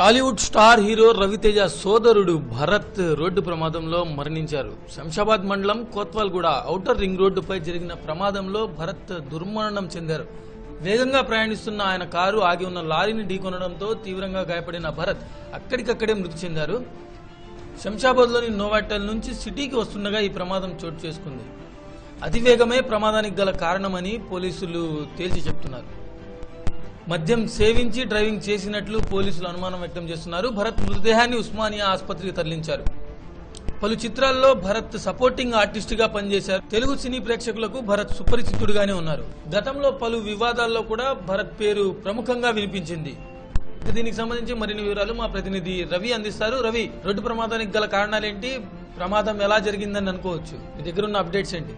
Tollywood star hero Raviteja సోదరుడు Bharat road ప్రమాదంలో మరణించారు శంషాబాద్ మండలం కోత్వాల్గూడ ఔటర్ రింగ్ రోడ్డుపై జరిగిన ప్రమాదంలో భరత్ దుర్మరణం చెందారు వేగంగా ప్రయాణిస్తున్న ఆయన కారు ఆగి ఉన్న లారీని ఢీకొనడంతో తీవ్రంగా గాయపడిన భరత్ అక్కడికక్కడే మృతి చెందారు శంషాబాద్లోని నోవాటల్ నుంచి సిటీకి వస్తుండగా ఈ ప్రమాదం చోటు చేసుకుంది అతివేగమే ప్రమాదానికి గల కారణమని పోలీసులు తేల్చి చెప్తున్నారు మద్యం సేవించి డ్రైవింగ్ చేసినట్లు పోలీసులు అనుమానం వ్యక్తం చేస్తున్నారు భరత్ మృతదేహాన్ని ఉస్మానియా ఆసుపత్రికి తరలించారు పలు చిత్రాల్లో భరత్ సపోర్టింగ్ ఆర్టిస్ట్ గా పనిచేశారు తెలుగు సినీ ప్రేక్షకులకు భరత్ సుపరిచితుడుగానే ఉన్నారు గతంలో పలు వివాదాల్లో కూడా భరత్ పేరు ప్రముఖంగా వినిపించింది ఇక దీనికి సంబంధించి మరిన్ని వివరాలు మా ప్రతినిధి రవి అందిస్తారు రవి రోడ్డు ప్రమాదానికి గల కారణాలేంటి ప్రమాదం ఎలా జరిగిందని అనుకోవచ్చు మీ దగ్గర ఉన్న అప్డేట్స్ ఏంటి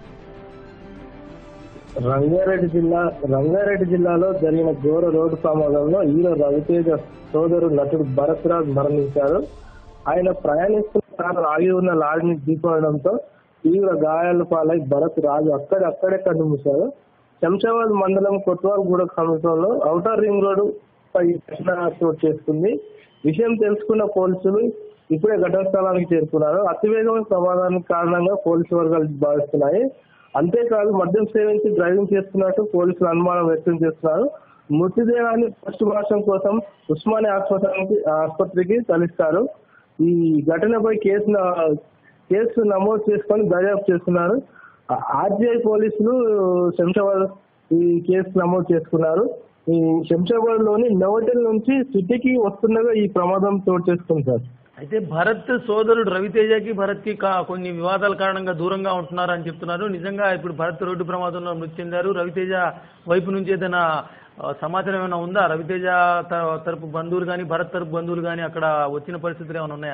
రంగారెడ్డి జిల్లా రంగారెడ్డి జిల్లాలో జరిగిన ఘోర రోడ్డు ప్రమాదంలో హీరో రవితేజ సోదరు నటుడు భరత్ రాజ్ మరణించారు ఆయన ప్రయాణిస్తున్న కారు ఆగి ఉన్న లారీని ఢీకొనడంతో తీవ్ర గాయాల పాలై భరత్ రాజు అక్కడే అక్కడే కన్నుమూశారు శంషాబాద్ మండలం కొత్వాల్గూడ సమీపంలో ఔటర్ రింగ్ రోడ్డు పై ఘటన చోటు చేసుకుంది విషయం తెలుసుకున్న పోలీసులు ఇప్పుడే ఘటనా స్థలానికి చేరుకున్నారు అతివేగమైన ప్రమాదానికి కారణంగా పోలీసు వర్గాలు భావిస్తున్నాయి అంతేకాదు మద్యం సేవించి డ్రైవింగ్ చేస్తున్నట్టు పోలీసులు అనుమానం వ్యక్తం చేస్తున్నారు మృతదేహాన్ని పోస్ట్ మార్టం కోసం ఉస్మానియా ఆసుపత్రికి ఆసుపత్రికి తరలిస్తారు ఈ ఘటనపై కేసు న- కేసు నమోదు చేసుకొని దర్యాప్తు చేస్తున్నారు ఆర్జీఐ పోలీసులు శంషాబాద్ ఈ కేసు నమోదు చేసుకున్నారు ఈ శంషాబాద్ లోని నోవటెల్ నుంచి సిటీకి వస్తుండగా ఈ ప్రమాదం చోటు చేసుకుంది సార్ అయితే భరత్ సోదరుడు రవితేజకి భరత్ కి కొన్ని వివాదాల కారణంగా దూరంగా ఉంటున్నారు అని చెప్తున్నారు నిజంగా ఇప్పుడు భరత్ రోడ్డు ప్రమాదంలో మృతి చెందారు రవితేజ వైపు నుంచి ఏదైనా ఆ, సమాచారం ఏమైనా ఉందా రవితేజ త- తరపు బంధువులు కానీ భరత్ తరపు బంధువులు కానీ అక్కడ వచ్చిన పరిస్థితులు ఏమైనా ఉన్నాయా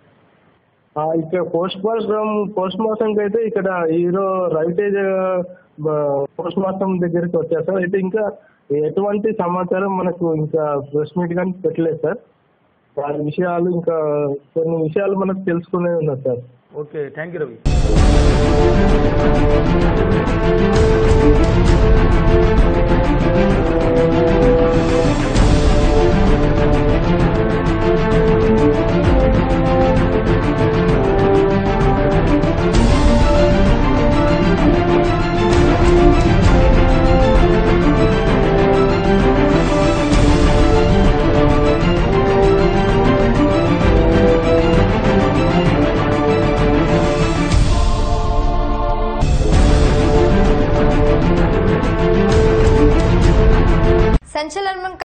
ఆ, ఇక్కడ పోస్ట్ మార్టం పోస్ట్ మార్టం అయితే ఇక్కడ హీరో రవితేజ పోస్ట్ మార్టం దగ్గరికి వచ్చారు సార్ అయితే ఇంకా ఎటువంటి సమాచారం మనకు ఇంకా ప్రెస్ మీట్ కానీ పెట్టలేదు సార్ వారి విషయాలు ఇంకా కొన్ని విషయాలు మనకు తెలుసుకునే ఉన్నారు sir okay thank you Ravi సంచలనం